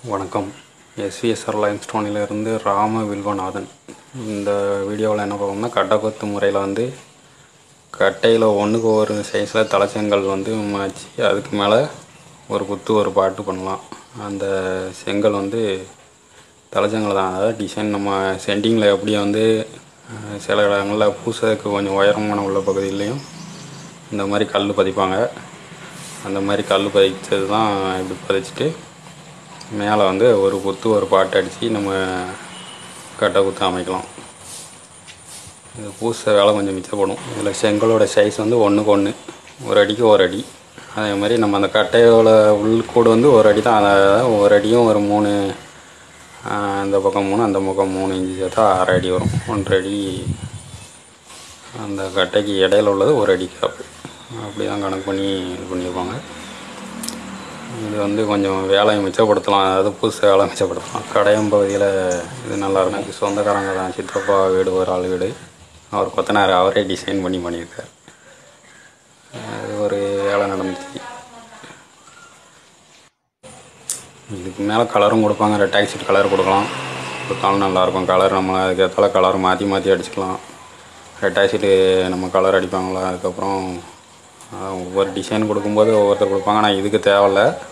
வணக்கம் SVSR lime ஸ்டோனிலிருந்து ராம வில்வநாதன் இந்த வீடியோவில் என்ன பார்க்கணும்னா கட்டக்கொத்து முறையில் வந்து கட்டையில் ஒன்றுக்கு ஒரு சைஸில் தலைச்செங்கல் வந்து வச்சு அதுக்கு மேலே ஒரு குத்து ஒரு பாட்டு பண்ணலாம் அந்த செங்கல் வந்து தலைச்செங்கல் தான் அதாவது டிசைன் நம்ம சென்டிங்கில் எப்படி வந்து அஹ், சில இடங்களில் பூசதுக்கு கொஞ்சம் உயரமான உள்ள பகுதியிலையும் இந்த மாதிரி கல் பதிப்பாங்க அந்த மாதிரி கல் பதிச்சது தான் இப்படி பதிச்சுட்டு மேலே வந்து ஒரு குத்து ஒரு பாட்டு அடித்து நம்ம கட்டை குத்து அமைக்கலாம் இது பூச வேலை கொஞ்சம் மிச்சப்படும் இதில் செங்கலோட சைஸ் வந்து ஒன்றுக்கு ஒன்று ஒரு அடிக்கு ஒரு அடி அதே மாதிரி நம்ம அந்த கட்டையோட உள்கூடு வந்து ஒரு அடி தான் அதாவது ஒரு அடியும் ஒரு மூணு ஆஹ், இந்த பக்கம் மூணு அந்த பக்கம் மூணு இன்ச்சு சேர்த்தா அரை அடி வரும் ஒன்றரை அடி அந்த கட்டைக்கு இடையில உள்ளது ஒரு அடி காப்பு அப்படி தான் கணக்கு பண்ணி இது பண்ணியிருப்பாங்க இது வந்து கொஞ்சம் வேலையை மிச்சப்படுத்தலாம் அதாவது புதுசு வேலை மிச்சப்படுத்தலாம் கடையம் பகுதியில் இது நல்லா இருக்கும் இது சொந்தக்காரங்க தான் சித்தப்பா வீடு ஒரு ஆள் வீடு அவர் கொத்தனார் அவரே டிசைன் பண்ணி பண்ணியிருக்கார் அது ஒரு வேலை நடந்துச்சு இதுக்கு மேலே கலரும் கொடுப்பாங்க ரெட் ஆக்சிட் கலர் கொடுக்கலாம் கொடுத்தாலும் நல்லாயிருக்கும் கலர் நம்ம அதுக்கேற்றால கலர் மாற்றி மாற்றி அடிச்சுக்கலாம் ரெட் ஆக்சிட்டு நம்ம கலர் அடிப்பாங்களா அதுக்கப்புறம் அஹ், ஒவ்வொரு டிசைன் கொடுக்கும்போது ஒவ்வொருத்தர் கொடுப்பாங்க ஆனால் இதுக்கு தேவையில்ல